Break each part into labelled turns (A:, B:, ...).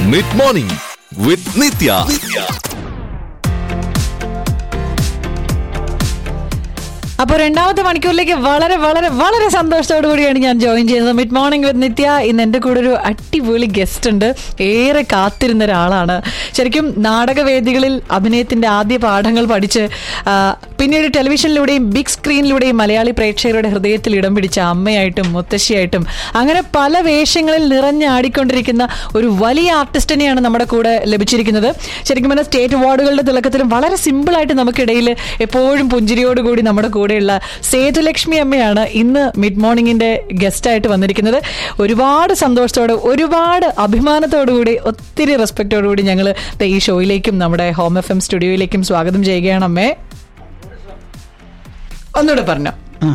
A: Mid morning വിത്ത് നിത്യ
B: അപ്പോൾ രണ്ടാമത്തെ മണിക്കൂറിലേക്ക് വളരെ വളരെ വളരെ സന്തോഷത്തോടു കൂടിയാണ് ഞാൻ ജോയിൻ ചെയ്യുന്നത് മിഡ് മോർണിംഗ് വിത്ത് നിത്യ ഇന്ന് എൻ്റെ കൂടെ ഒരു അടിപൊളി ഗസ്റ്റ് ഉണ്ട് ഏറെ കാത്തിരുന്ന ഒരാളാണ് ശരിക്കും നാടകവേദികളിൽ അഭിനയത്തിന്റെ ആദ്യ പാഠങ്ങൾ പഠിച്ച് ആ, പിന്നീട് ടെലിവിഷനിലൂടെയും ബിഗ് സ്ക്രീനിലൂടെയും മലയാളി പ്രേക്ഷകരുടെ ഹൃദയത്തിൽ ഇടം പിടിച്ച അമ്മയായിട്ടും മുത്തശ്ശിയായിട്ടും അങ്ങനെ പല വേഷങ്ങളിൽ നിറഞ്ഞാടിക്കൊണ്ടിരിക്കുന്ന ഒരു വലിയ ആർട്ടിസ്റ്റിനെയാണ് നമ്മുടെ കൂടെ ലഭിച്ചിരിക്കുന്നത് ശരിക്കും പറഞ്ഞാൽ സ്റ്റേറ്റ് അവാർഡുകളുടെ തിളക്കത്തിലും വളരെ സിമ്പിളായിട്ട് നമുക്കിടയിൽ എപ്പോഴും പുഞ്ചിരിയോടുകൂടി നമ്മുടെ കൂടെയുള്ള സേതുലക്ഷ്മി അമ്മയാണ് ഇന്ന് മിഡ് മോർണിംഗിന്റെ ഗസ്റ്റായിട്ട് വന്നിരിക്കുന്നത് ഒരുപാട് സന്തോഷത്തോടെ ഒരുപാട് അഭിമാനത്തോടു കൂടി ഒത്തിരി റെസ്പെക്റ്റോടു കൂടി ഞങ്ങൾ ഈ ഷോയിലേക്കും നമ്മുടെ ഹോം എഫ് എം സ്റ്റുഡിയോയിലേക്കും സ്വാഗതം ചെയ്യുകയാണ് അമ്മേ ഒന്നുകൂടെ പറഞ്ഞോ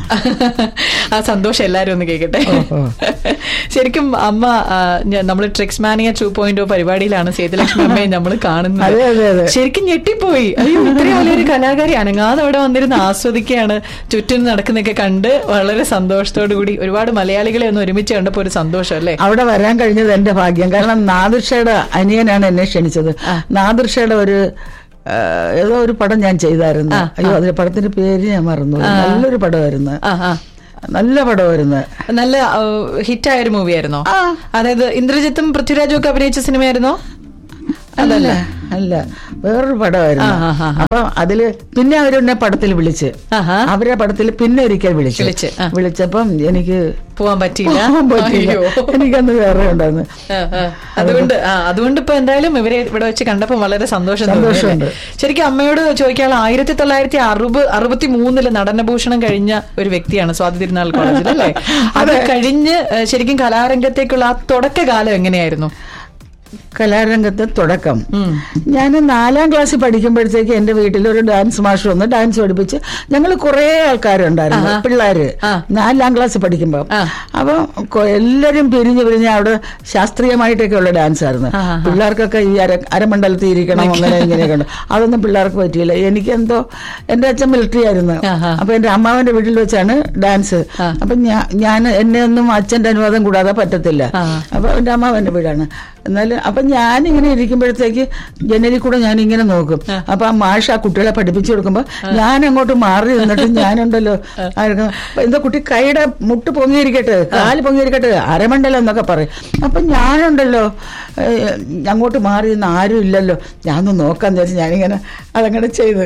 B: ആ സന്തോഷം എല്ലാരും ഒന്ന് കേൾക്കട്ടെ ശരിക്കും അമ്മ നമ്മൾ ട്രിക്സ് മാനിയ ടു പോയിന്റ് പരിപാടിയിലാണ് സേതുലക്ഷ്മി അമ്മയെ നമ്മൾ കാണുന്നത്
C: അതെ, അതെ, അതെ.
B: ശരിക്കും ഞെട്ടിപ്പോയി അയ്യോ ഇത്രയും വലിയൊരു കലാകാരി അനങ്ങാതെ അവിടെ വന്നിരുന്ന് ആസ്വദിക്കുകയാണ് ചുറ്റും നടക്കുന്നൊക്കെ കണ്ട് വളരെ സന്തോഷത്തോടു കൂടി ഒരുപാട് മലയാളികളെ ഒന്ന് ഒരുമിച്ച് കണ്ടപ്പോ ഒരു സന്തോഷം അല്ലേ
C: അവിടെ വരാൻ കഴിഞ്ഞത് എന്റെ ഭാഗ്യം കാരണം നാദിർഷയുടെ അനിയനാണ് എന്നെ ക്ഷണിച്ചത് നാദിർഷയുടെ ഒരു ആ, ഏതോ ഒരു പടം ഞാൻ ചെയ്തായിരുന്നു അയ്യോ അതിന്റെ പടത്തിന്റെ പേര് ഞാൻ മറന്നു നല്ലൊരു പടമായിരുന്നു
B: ആ ആ
C: നല്ല പടമായിരുന്നു
B: നല്ല ഹിറ്റായ ഒരു മൂവി ആയിരുന്നോ അതായത് ഇന്ദ്രജിത്തും പൃഥ്വിരാജും ഒക്കെ അഭിനയിച്ച സിനിമയായിരുന്നോ
C: അല്ല അല്ല വേറൊരു പടമായിരുന്നു
B: ആ, ആ, ആ.
C: അപ്പൊ അതില് പിന്നെ അവരെന്നെ പടത്തിൽ വിളിച്ച്
B: ആഹാ.
C: അവരെ പടത്തിൽ പിന്നെ ഒരിക്കൽ വിളിച്ചു
B: വിളിച്ച്, ആ.
C: വിളിച്ചപ്പം എനിക്ക്
B: പോവാൻ പറ്റിയില്ല
C: പോകാൻ പറ്റിയില്ല
B: അയ്യോ.
C: എനിക്കന്ന് വേറെ ഉണ്ടായിരുന്നു
B: ആ, ആ. അതുകൊണ്ട് ആ അതുകൊണ്ട് ഇപ്പൊ എന്തായാലും ഇവരെ ഇവിടെ വെച്ച് കണ്ടപ്പോൾ വളരെ സന്തോഷം തോന്നി അല്ലേ?
C: സന്തോഷമുണ്ട്.
B: ശരിക്കും അമ്മയോട് ചോദിക്കാനുള്ള ആയിരത്തി തൊള്ളായിരത്തി അറുപത് അറുപത്തി മൂന്നില് നടനഭൂഷണം കഴിഞ്ഞ ഒരു വ്യക്തിയാണ് സ്വാതി തിരുനാൾ കോളേജിൽ അല്ലേ അത് കഴിഞ്ഞ് ഏ, ശരിക്കും കലാരംഗത്തേക്കുള്ള ആ തുടക്കകാലം എങ്ങനെയായിരുന്നു
C: കലാരംഗത്തെ തുടക്കം ഞാൻ നാലാം ക്ലാസ്സിൽ പഠിക്കുമ്പോഴത്തേക്ക് എന്റെ വീട്ടിൽ ഒരു ഡാൻസ് മാഷ് വന്ന് ഡാൻസ് പഠിപ്പിച്ച് ഞങ്ങൾ കുറെ ആൾക്കാരുണ്ടായിരുന്നു പിള്ളേര് നാലാം ക്ലാസ്സിൽ പഠിക്കുമ്പോ അപ്പൊ കൊ- എല്ലാരും പിരിഞ്ഞ് പിരിഞ്ഞ് അവിടെ ശാസ്ത്രീയമായിട്ടൊക്കെ ഉള്ള ഡാൻസ് ആയിരുന്നു പിള്ളേർക്കൊക്കെ ഈ അര അരമണ്ഡലത്തിൽ ഇരിക്കണം അങ്ങനെ ഇങ്ങനെയൊക്കെ ഉണ്ട് അതൊന്നും പിള്ളേർക്ക് പറ്റിയില്ല എനിക്കെന്തോ എന്റെ അച്ഛൻ മിലിറ്ററി ആയിരുന്നു അപ്പൊ എന്റെ അമ്മാവന്റെ വീട്ടിൽ വെച്ചാണ് ഡാൻസ് അപ്പൊ ഞാൻ ഞാൻ എന്നെ ഒന്നും അച്ഛന്റെ അനുവാദം കൂടാതെ പറ്റത്തില്ല അപ്പൊ എന്റെ അമ്മാവന്റെ വീടാണ് എന്നാലും അപ്പൊ ഞാനിങ്ങനെ ഇരിക്കുമ്പോഴത്തേക്ക് ജനലിൽ കൂടെ ഞാൻ ഇങ്ങനെ നോക്കും അപ്പൊ ആ മാഷ് ആ കുട്ടികളെ പഠിപ്പിച്ചു കൊടുക്കുമ്പോ ഞാൻ അങ്ങോട്ട് മാറി നിന്നിട്ട് ഞാനുണ്ടല്ലോ ആയിരിക്കും, അപ്പൊ എന്താ കുട്ടി കൈയുടെ മുട്ട് പൊങ്ങിയിരിക്കട്ടെ കാല് പൊങ്ങിയിരിക്കട്ടെ അരമണ്ടല്ലോ എന്നൊക്കെ പറയും അപ്പൊ ഞാനുണ്ടല്ലോ ഏഹ്, അങ്ങോട്ട് മാറി നിന്ന് ആരും ഇല്ലല്ലോ ഞാൻ ഒന്ന് നോക്കാന്ന് വിചാരിച്ച് ഞാനിങ്ങനെ അതങ്ങനെ ചെയ്ത്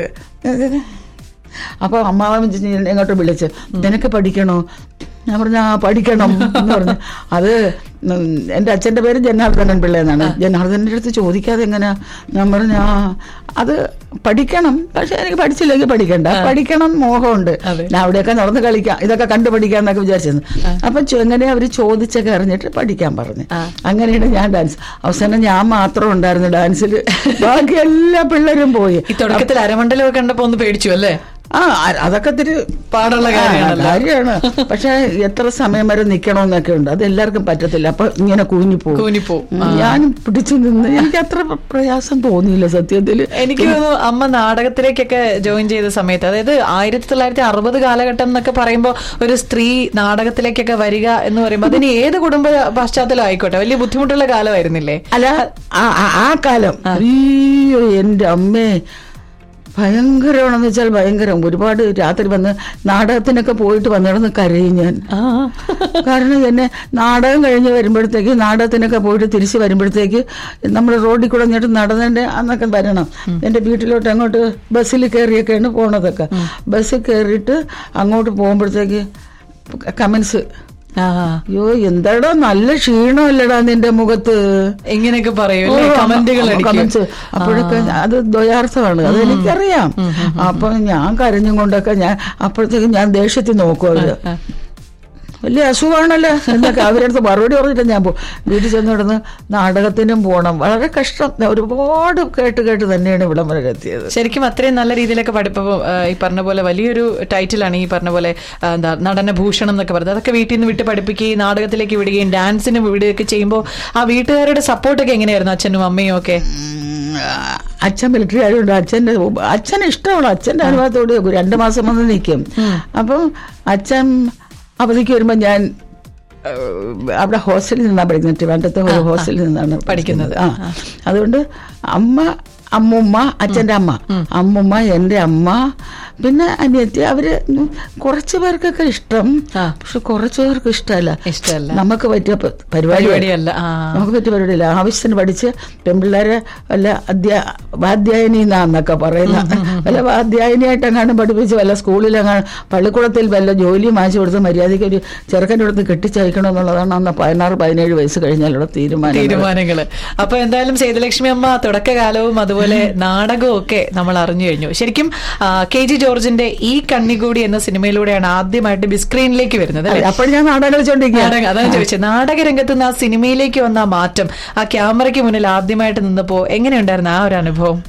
C: അപ്പൊ അമ്മാവൻ എങ്ങോട്ട് വിളിച്ച് നിനക്ക് പഠിക്കണോ ഞാൻ പറഞ്ഞു ആ പഠിക്കണം എന്ന് പറഞ്ഞു അത് ഉം, എൻ്റെ അച്ഛൻ്റെ പേര് ജനാർദ്ദനൻ പിള്ള എന്നാണ് ജനാർദ്ദൻ്റെ അടുത്ത് ചോദിക്കാതെ എങ്ങനെയാ ഞാൻ പറഞ്ഞു ആ അത് പഠിക്കണം പക്ഷെ എനിക്ക് പഠിച്ചില്ലെങ്കിൽ പഠിക്കണ്ട പഠിക്കണം മോഹമുണ്ട് ഞാൻ അവിടെയൊക്കെ നടന്ന് കളിക്കാം ഇതൊക്കെ കണ്ടു പഠിക്കാന്നൊക്കെ വിചാരിച്ചിരുന്നു അപ്പൊ ചോ- എങ്ങനെയാ അവര് ചോദിച്ചൊക്കെ അറിഞ്ഞിട്ട് പഠിക്കാൻ പറഞ്ഞു അങ്ങനെയാണ് ഞാൻ ഡാൻസ് അവസാനം ഞാൻ മാത്രം ഉണ്ടായിരുന്നു ഡാൻസിൽ ബാക്കി എല്ലാ പിള്ളേരും പോയി
B: ഈ തുടക്കത്തിൽ അരമണ്ഡലമൊക്കെ കണ്ടപ്പോ ഒന്ന് പേടിച്ചു അല്ലേ
C: ആ അ- അതൊക്കെ ഇത്തിരി
B: പാടുള്ള
C: ആ,
B: കാര്യമാണല്ലോ.
C: കാര്യമാണ് പക്ഷെ എത്ര സമയം വരെ നിക്കണമെന്നൊക്കെ ഉണ്ട് അത് എല്ലാവർക്കും പറ്റത്തില്ല അപ്പൊ ഇങ്ങനെ കൂഞ്ഞിപ്പോവും
B: കൂനിപ്പോവും.
C: ഉം, ഞാൻ പിടിച്ചു നിന്ന് എനിക്ക് അത്ര പ്രയാസം തോന്നിയില്ല സത്യത്തില്
B: എനിക്ക് തോന്നുന്നു അമ്മ നാടകത്തിലേക്കൊക്കെ ജോയിൻ ചെയ്ത സമയത്ത് അതായത് ആയിരത്തി തൊള്ളായിരത്തി അറുപത് കാലഘട്ടം എന്നൊക്കെ പറയുമ്പോൾ ഒരു സ്ത്രീ നാടകത്തിലേക്കൊക്കെ വരിക എന്ന് പറയുമ്പോൾ അതിന് ഏത് കുടുംബ പശ്ചാത്തലം ആയിക്കോട്ടെ വലിയ ബുദ്ധിമുട്ടുള്ള കാലമായിരുന്നില്ലേ
C: അല്ല ആ- ആ- ആ കാലം അയ്യോ എന്റെ അമ്മേ ഭയങ്കരമാണെന്ന് വെച്ചാൽ ഭയങ്കരം ഒരുപാട് രാത്രി വന്ന് നാടകത്തിനൊക്കെ പോയിട്ട് വന്നിടന്ന് കരയും ഞാൻ കാരണം എന്നെ നാടകം കഴിഞ്ഞ് വരുമ്പോഴത്തേക്ക് നാടകത്തിനൊക്കെ പോയിട്ട് തിരിച്ച് വരുമ്പോഴത്തേക്ക് നമ്മൾ റോഡിൽ കൂടെ എന്നിട്ട് നടന്നതിന്റെ അന്നൊക്കെ വരണം എൻ്റെ വീട്ടിലോട്ട് അങ്ങോട്ട് ബസ്സിൽ കയറിയൊക്കെയാണ് പോണതൊക്കെ ബസ്സിൽ കയറിയിട്ട് അങ്ങോട്ട് പോകുമ്പോഴത്തേക്ക് കമൻസ്
B: ആ
C: അയ്യോ എന്താടാ നല്ല ക്ഷീണമല്ലടാ നിന്റെ മുഖത്ത്
B: ഇങ്ങനെയൊക്കെ പറയും അല്ലേ? കമന്റുകൾ അടിക്കും
C: കമന്റ്സ് അപ്പോഴൊക്കെ അത് ദ്വയാർത്ഥമാണ് അത് എനിക്കറിയാം അപ്പൊ ഞാൻ കരഞ്ഞും കൊണ്ടൊക്കെ ഞാൻ അപ്പോഴത്തേക്കും ഞാൻ ദേഷ്യത്തിൽ നോക്കും അവര് വലിയ അസുഖമാണല്ലോ എന്നൊക്കെ അവരടുത്ത് മറുപടി പറഞ്ഞിട്ട് ഞാൻ പോകും വീട്ടിൽ ചെന്ന് കിടന്ന് നാടകത്തിനും പോകണം വളരെ കഷ്ടം ഞാൻ ഒരുപാട് കേട്ട് കേട്ട് തന്നെയാണ് ഇവിടം വരെ എത്തിയത്
B: ശരിക്കും അത്രയും നല്ല രീതിയിലൊക്കെ പഠിപ്പപ്പോൾ ഈ പറഞ്ഞ പോലെ വലിയൊരു ടൈറ്റിലാണ് ഈ പറഞ്ഞ പോലെ ആ, എന്താ നടനഭൂഷണം എന്നൊക്കെ പറയുന്നത് അതൊക്കെ വീട്ടിൽ നിന്ന് വിട്ട് പഠിപ്പിക്കുകയും നാടകത്തിലേക്ക് വിടുകയും ഡാൻസിന് വിടുകയൊക്കെ ചെയ്യുമ്പോൾ ആ വീട്ടുകാരുടെ സപ്പോർട്ടൊക്കെ എങ്ങനെയായിരുന്നു അച്ഛനും അമ്മയും ഒക്കെ
C: ഉം, അച്ഛൻ മിലിറ്ററി ആയതുകൊണ്ട് അച്ഛൻ്റെ അച്ഛന് ഇഷ്ടമാണ് അച്ഛൻ്റെ അനുഭവത്തോട് രണ്ട് മാസം വന്ന് നിൽക്കും അപ്പം അച്ഛൻ അവധിക്ക് വരുമ്പോൾ ഞാൻ ഏഹ്, അവിടെ ഹോസ്റ്റലിൽ നിന്നാണ് പഠിക്കുന്നത് ട്രിവാൻഡ്രത്തെ ഒരു ഹോസ്റ്റലിൽ നിന്നാണ്
B: പഠിക്കുന്നത്.
C: ആ അതുകൊണ്ട് അമ്മ അമ്മുമ്മ അച്ഛൻ്റെ അമ്മ അമ്മുമ്മ എൻ്റെ അമ്മ പിന്നെ അനിയത്തി അവര് കുറച്ച് പേർക്കൊക്കെ ഇഷ്ടം
B: ആ.
C: പക്ഷെ കുറച്ച് പേർക്ക് ഇഷ്ടമല്ല
B: ഇഷ്ടമല്ല.
C: നമുക്ക് പറ്റിയ പ- പരിപാടി
B: പരിപാടിയല്ല ആ
C: നമുക്ക് പറ്റിയ പരിപാടിയില്ല ആവശ്യത്തിന് പഠിച്ച് പെൺപിള്ളേരെ വല്ല അധ്യാ വാദ്യായനി എന്നാന്നൊക്കെ പറയുന്ന വല്ല വാദ്യായനിയായിട്ടെങ്ങാനും പഠിപ്പിച്ച് വല്ല സ്കൂളിലെങ്ങാനും പള്ളിക്കൂടത്തിൽ വല്ല ജോലി മാറ്റി കൊടുത്ത് മര്യാദയ്ക്ക് ഒരു ചെറുക്കൻ്റെ അടുത്ത് കെട്ടിച്ചയക്കണം എന്നുള്ളതാണ് അന്ന് പതിനാറ് പതിനേഴ് വയസ്സ് കഴിഞ്ഞാലുള്ള തീരുമാനം
B: തീരുമാനങ്ങള് അപ്പൊ എന്തായാലും സേതുലക്ഷ്മി അമ്മ തുടക്കകാലവും അതുപോലെ നാടകവും ഒക്കെ നമ്മൾ അറിഞ്ഞു കഴിഞ്ഞു ശരിക്കും ആ, കെ ജി ജോർജിന്റെ ഈ കണ്ണികൂടി എന്ന സിനിമയിലൂടെയാണ് ആദ്യമായിട്ട് ബിസ്ക്രീനിലേക്ക് വരുന്നത് അല്ലേ
C: അപ്പോൾ ഞാൻ നാടകം കളിച്ചോണ്ടിരിക്കുക
B: നാടകം അതാണ് ചോദിച്ചത് നാടകരംഗത്ത് നിന്ന് ആ സിനിമയിലേക്ക് വന്ന ആ മാറ്റം ആ ക്യാമറയ്ക്ക് മുന്നിൽ ആദ്യമായിട്ട് നിന്നപ്പോ എങ്ങനെയുണ്ടായിരുന്നു ആ ഒരു അനുഭവം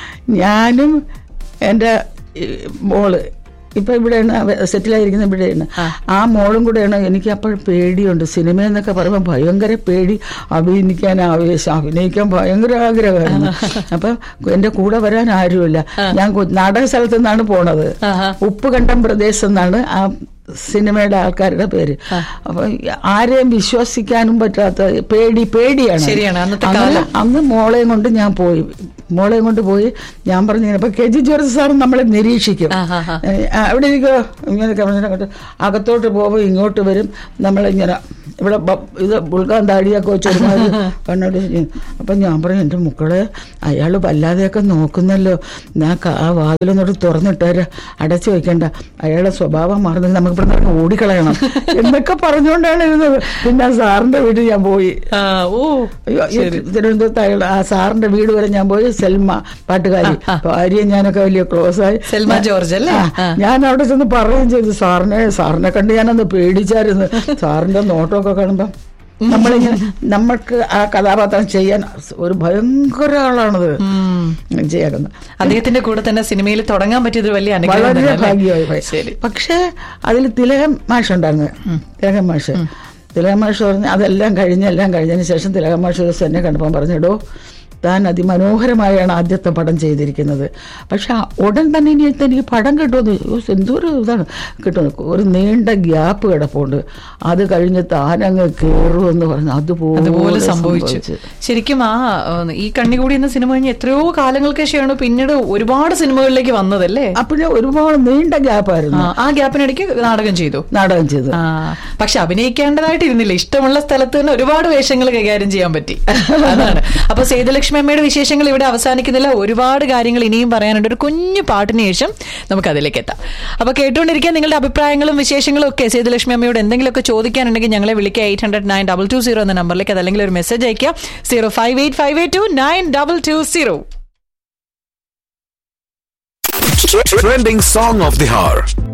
C: ഞാനും എൻ്റെ ഈ, മോള് ഇപ്പൊ ഇവിടെയാണ് സെറ്റിലായിരിക്കുന്ന ഇവിടെയാണ് ആ മോളും കൂടെയാണ് എനിക്ക് അപ്പോൾ പേടിയുണ്ട് സിനിമ എന്നൊക്കെ പറയുമ്പോൾ ഭയങ്കര പേടി അഭിനയിക്കാൻ ആവേശം അഭിനയിക്കാൻ ഭയങ്കര ആഗ്രഹമായിരുന്നു അപ്പൊ എന്റെ കൂടെ വരാൻ ആരുമില്ല ഞാൻ കു- നാടക സ്ഥലത്തു നിന്നാണ് പോണത്
B: ആഹാ.
C: ഉപ്പുകണ്ടം പ്രദേശം എന്നാണ് ആ സിനിമയുടെ ആൾക്കാരുടെ പേര് അപ്പൊ ആരെയും വിശ്വസിക്കാനും പറ്റാത്ത പേടി പേടിയാണ്
B: ശരിയാണ്, അന്നത്തെ
C: അങ്ങനെ അന്ന് മോളെയും കൊണ്ട് ഞാൻ പോയി മോളെയും കൊണ്ട് പോയി ഞാൻ പറഞ്ഞു ഇങ്ങനെ, അപ്പൊ കെ ജി ജോർജ് സാർ നമ്മളെ നിരീക്ഷിക്കും
B: ആഹാഹാ.
C: ഏ, ആ, അവിടെ ഇരിക്കോ ഇങ്ങനെയൊക്കെ പറഞ്ഞിട്ട് അങ്ങോട്ട് അകത്തോട്ട് പോകും ഇങ്ങോട്ട് വരും നമ്മളിങ്ങനെ ഇവിടെ ബ- ഇത് ബുൾഗാൻ താടിയൊക്കെ വെച്ച് ഒരുമാതിരി കണ്ണോട് അപ്പൊ ഞാൻ പറഞ്ഞു എന്റെ മക്കളെ അയാൾ വല്ലാതെയൊക്കെ നോക്കുന്നല്ലോ ഞാൻ ക- ആ വാതിലൊന്നോട്ട് തുറന്നിട്ടേര് അടച്ചു വെക്കണ്ട അയാളുടെ സ്വഭാവം മാറുന്നെങ്കിൽ നമുക്ക് ഇവിടെ നിന്ന് ഓടിക്കളയണം എന്നൊക്കെ പറഞ്ഞുകൊണ്ടാണ് ഇരുന്നത് പിന്നെ ആ സാറിന്റെ വീട്ടിൽ ഞാൻ പോയി
B: ആ, ഓ
C: അയ്യോ, ഈ തിരുവനന്തപുരത്ത് അയാൾ ആ സാറിന്റെ വീട് വരെ ഞാൻ പോയി സെൽമ പാട്ടുകാരി ഭാര്യയും ഞാനൊക്കെ വലിയ ക്ലോസ് ആയി
B: സെൽമ ജോർജ് അല്ലേ?
C: ആ,
B: ആ.
C: ഞാൻ അവിടെ ചെന്ന് പറയുകയും ചെയ്തു സാറിനെ സാറിനെ കണ്ട് ഞാനന്ന് പേടിച്ചായിരുന്നു സാറിന്റെ നോട്ടമൊക്കെ കാണുമ്പോ നമ്മളിങ്ങനെ നമ്മൾക്ക് ആ കഥാപാത്രം ചെയ്യാൻ ഒരു ഭയങ്കര ആളാണത് ചെയ്യാറുണ്ട്
B: അദ്ദേഹത്തിന്റെ കൂടെ തന്നെ സിനിമയിൽ തുടങ്ങാൻ പറ്റിയത് ഒരു വലിയ അനുഗ്രഹം
C: വളരെ
B: തന്നെ അല്ലേ?
C: ഭാഗ്യമായി പോയി.
B: ശരി
C: പക്ഷേ അതിൽ തിലകൻ മാഷ് ഉണ്ടായിരുന്നു തിലകൻ മാഷ് തിലകൻ മാഷ് പറഞ്ഞു അതെല്ലാം കഴിഞ്ഞ് എല്ലാം കഴിഞ്ഞതിന് ശേഷം തിലകൻ മാഷ് ഒരു ദിവസം എന്നെ കണ്ടപ്പോൾ പറഞ്ഞിടോ താൻ അതിമനോഹരമായാണ് ആദ്യത്തെ പടം ചെയ്തിരിക്കുന്നത് പക്ഷെ ആ ഉടൻ തന്നെ ഇനി എനിക്ക് പടം കിട്ടുമെന്ന് ഓ, എന്തോരം ഇതാണ് കിട്ടുന്നത് ഒരു നീണ്ട ഗ്യാപ്പ് കിടപ്പുണ്ട് അത് കഴിഞ്ഞ് താനങ്ങ് കയറുമെന്ന് പറഞ്ഞു
B: അതുപോലെ
C: അതുപോലെ
B: സംഭവിച്ചു ശരിക്കും ആ ഏഹ്, ഈ കണ്ണികൂടി എന്ന സിനിമ കഴിഞ്ഞ് എത്രയോ കാലങ്ങൾക്ക് ശേഷമാണ് പിന്നീട് ഒരുപാട് സിനിമകളിലേക്ക് വന്നതല്ലേ
C: അപ്പോഴേ ഒരുപാട് നീണ്ട ഗ്യാപ്പായിരുന്നു
B: ആ, ആ ഗ്യാപ്പിനിടയ്ക്ക് നാടകം ചെയ്തു
C: നാടകം ചെയ്ത്
B: ആ പക്ഷെ അഭിനയിക്കേണ്ടതായിട്ട് ഇരുന്നില്ല ഇഷ്ടമുള്ള സ്ഥലത്ത് തന്നെ ഒരുപാട് വേഷങ്ങൾ കൈകാര്യം ചെയ്യാൻ പറ്റി അതാണ് അപ്പൊ സേതുലക്ഷ്മി അമ്മയുടെ വിശേഷങ്ങൾ ഇവിടെ അവസാനിക്കുന്നില്ല ഒരുപാട് കാര്യങ്ങൾ ഇനിയും പറയാനുണ്ട് ഒരു കുഞ്ഞു പാട്ടിന് ശേഷം നമുക്ക് അതിലേക്ക് എത്താം അപ്പൊ കേട്ടുകൊണ്ടിരിക്കാൻ നിങ്ങളുടെ അഭിപ്രായങ്ങളും വിശേഷങ്ങളും ഒക്കെ സേതുലക്ഷ്മി അമ്മയോട് എന്തെങ്കിലുമൊക്കെ ചോദിക്കാനുണ്ടെങ്കിൽ ഞങ്ങളെ വിളിക്കുക eight hundred nine double two zero എന്ന നമ്പറിലേക്ക് അതല്ലെങ്കിൽ ഒരു മെസ്സേജ് അയക്കുക zero five eight five eight two nine double two zero
A: Trending song of the hour.